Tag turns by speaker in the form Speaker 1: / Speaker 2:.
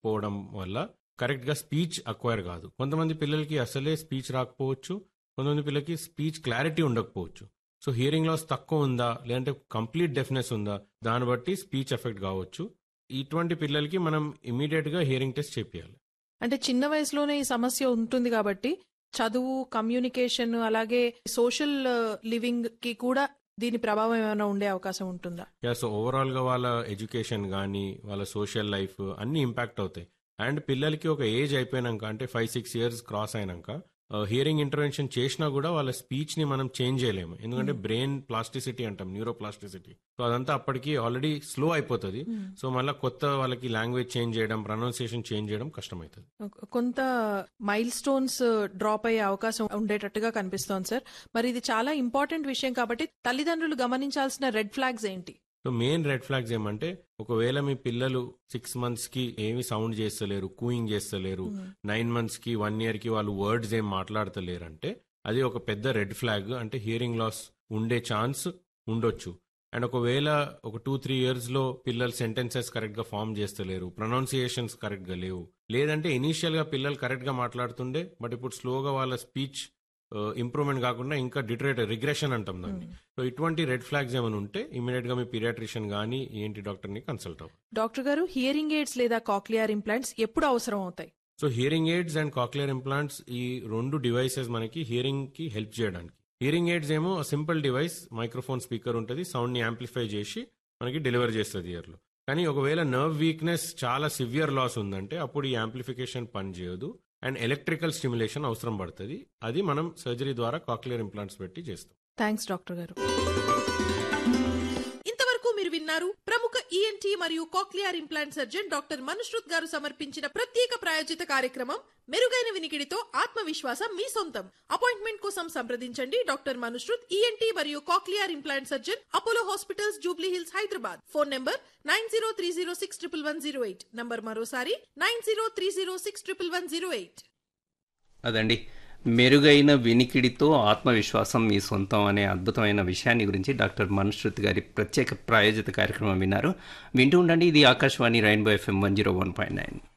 Speaker 1: రాకపోవడం వల్ల కరెక్ట్ గా స్పీచ్ అక్వైర్ కాదు కొంతమంది పిల్లలకి అసలే స్పీచ్ రాకపోవచ్చు కొంతమంది పిల్లలకి స్పీచ్ క్లారిటీ ఉండకపోవచ్చు సో హియరింగ్ లాస్ తక్కువ ఉందా లేదంటే కంప్లీట్ డెఫ్నెస్ ఉందా దాన్ని బట్టి స్పీచ్ ఎఫెక్ట్ కావచ్చు ఇటువంటి పిల్లలకి మనం ఇమీడియట్ గా హియరింగ్ టెస్ట్ చేపియాలి
Speaker 2: అంటే చిన్న వయసులోనే ఈ సమస్య ఉంటుంది కాబట్టి చదువు కమ్యూనికేషన్ అలాగే సోషల్ లివింగ్ కి కూడా దీని ప్రభావం ఏమైనా ఉండే అవకాశం ఉంటుందా
Speaker 1: యా సో ఓవరాల్ గా వాళ్ళ ఎడ్యుకేషన్ కానీ వాళ్ళ సోషల్ లైఫ్ అన్ని ఇంపాక్ట్ అవుతాయి అండ్ పిల్లలకి ఒక ఏజ్ అయిపోయినాక అంటే ఫైవ్ సిక్స్ ఇయర్స్ క్రాస్ అయినాక హియరింగ్ ఇంటర్వెన్షన్ చేసినా కూడా వాళ్ళ స్పీచ్ ని మనం చేంజ్ చేయలేము ఎందుకంటే బ్రెయిన్ ప్లాస్టిసిటీ అంటాం న్యూరో ప్లాస్టిసిటీ సో అదంతా అప్పటికి ఆల్రెడీ స్లో అయిపోతుంది సో మళ్ళీ కొత్త వాళ్ళకి లాంగ్వేజ్ చేంజ్ చేయడం ప్రొనౌన్సియేషన్ చేంజ్ చేయడం కష్టమవుతుంది
Speaker 2: కొంత మైల్ స్టోన్స్ డ్రాప్ అయ్యే అవకాశం ఉండేటట్టుగా కనిపిస్తోంది సార్ మరి ఇది చాలా ఇంపార్టెంట్ విషయం కాబట్టి తల్లిదండ్రులు గమనించాల్సిన రెడ్ ఫ్లాగ్స్ ఏంటి
Speaker 1: సో మెయిన్ రెడ్ ఫ్లాగ్స్ ఏమంటే ఒకవేళ మీ పిల్లలు సిక్స్ మంత్స్ కి ఏమి సౌండ్ చేస్తలేరు కూయింగ్ చేస్తలేరు నైన్ మంత్స్ కి వన్ ఇయర్ కి వాళ్ళు వర్డ్స్ ఏం మాట్లాడతలేరు అంటే అది ఒక పెద్ద రెడ్ ఫ్లాగ్ అంటే హియరింగ్ లాస్ ఉండే ఛాన్స్ ఉండొచ్చు అండ్ ఒకవేళ ఒక టూ త్రీ ఇయర్స్ లో పిల్లలు సెంటెన్సెస్ కరెక్ట్ గా ఫామ్ చేస్తలేరు ప్రొనౌన్సియేషన్స్ కరెక్ట్ గా లేవు లేదంటే ఇనీషియల్ గా పిల్లలు కరెక్ట్ గా మాట్లాడుతుండే బట్ ఇప్పుడు స్లోగా వాళ్ళ స్పీచ్ ఇంప్రూవ్మెంట్ కాకుండా ఇంకా డిటరేట్ రిగ్రెషన్ అంటాం దాన్ని సో ఇటువంటి రెడ్ ఫ్లాగ్స్ ఏమైనా ఉంటే ఇమీడియట్ గా మీ పీరియాట్రిషియన్ గానీ ఏంటి డాక్టర్ ని కన్సల్ట్ అవ్వాలి
Speaker 2: డాక్టర్ గారు హియరింగ్ ఎయిడ్స్ లేదా కాక్లియర్ ఇంప్లాంట్స్ ఎప్పుడు అవసరం అవుతాయి
Speaker 1: so hearing aids and cochlear implants ఈ రెండు డివైసెస్ మనకి హియరింగ్ కి హెల్ప్ చేయడానికి హియరింగ్ ఎయిడ్స్ ఏమో సింపుల్ డివైస్ మైక్రోఫోన్ స్పీకర్ ఉంటుంది సౌండ్ ని యాంప్లిఫై చేసి మనకి డెలివర్ చేస్తుంది ఇయర్ లో కానీ ఒకవేళ నర్వ్ వీక్నెస్ చాలా సివియర్ లాస్ ఉందంటే అప్పుడు ఈ యాంప్లిఫికేషన్ పనిచేయదు అండ్ ఎలక్ట్రికల్ స్టిమ్యులేషన్ అవసరం పడుతుంది అది మనం సర్జరీ ద్వారా కాక్లియర్ ఇంప్లాంట్స్ పెట్టి చేస్తాం
Speaker 2: థ్యాంక్స్ డాక్టర్ గారు
Speaker 3: ఇంతవరకు మీరు విన్నారు ప్రముఖ ఈఎన్టీ మరియు cochlear implant surgeon doctor Manushruth గారు సమర్పించిన ప్రత్యేక ప్రాయోజిత కార్యక్రమం మెరుగైన వినికిడితో ఆత్మవిశ్వాసం మీ సొంతం అపాయింట్మెంట్ కోసం సంప్రదించండి డాక్టర్ మనుశ్రుత్ ఈఎన్టీ మరియు cochlear implant surgeon Apollo hospitals Jubilee Hills Hyderabad phone number nine zero three zero six triple one zero eight number మరోసారి nine zero three zero six triple one zero eight
Speaker 4: అదండి మెరుగైన వినికిడితో ఆత్మవిశ్వాసం మీ సొంతం అనే అద్భుతమైన విషయాన్ని గురించి డాక్టర్ మనుశ్రుతి గారి ప్రత్యేక ప్రాయోజిత కార్యక్రమం విన్నారు వింటూ ఉండండి ఇది Akashvani rainbow F M one zero one point nine